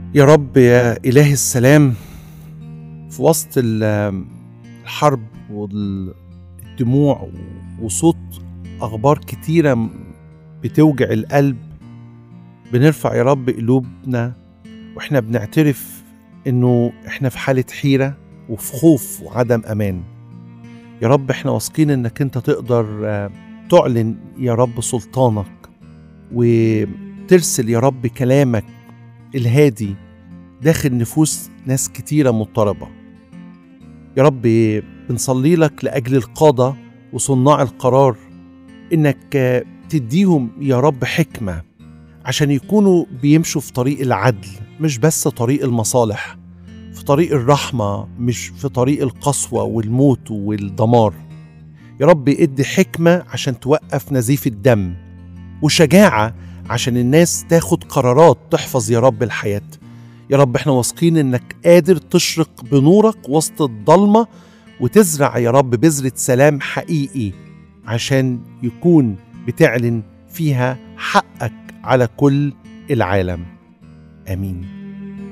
يا رب يا إله السلام في وسط ال- الحرب والدموع وصوت أخبار كتيرة بتوجع القلب بنرفع يا رب قلوبنا وإحنا بنعترف إنه إحنا في حالة حيرة وفي خوف وعدم أمان يا رب إحنا واثقين إنك أنت تقدر آه، تعلن يا رب سلطانك وترسل يا رب كلامك الهادي داخل نفوس ناس كتيرة مضطربة يا رب بنصلي لك لأجل القادة وصناع القرار إنك آه، تديهم يا رب حكمة عشان يكونوا بيمشوا في طريق العدل مش بس طريق المصالح في طريق الرحمة مش في طريق القسوة والموت والدمار يا رب ادي حكمة عشان توقف نزيف الدم وشجاعة عشان الناس تاخد قرارات تحفظ يا رب الحياة يا رب احنا واثقين انك قادر تشرق بنورك وسط الضلمة وتزرع يا رب بذرة سلام حقيقي عشان يكون بتعلن فيها حقك على كل العالم امين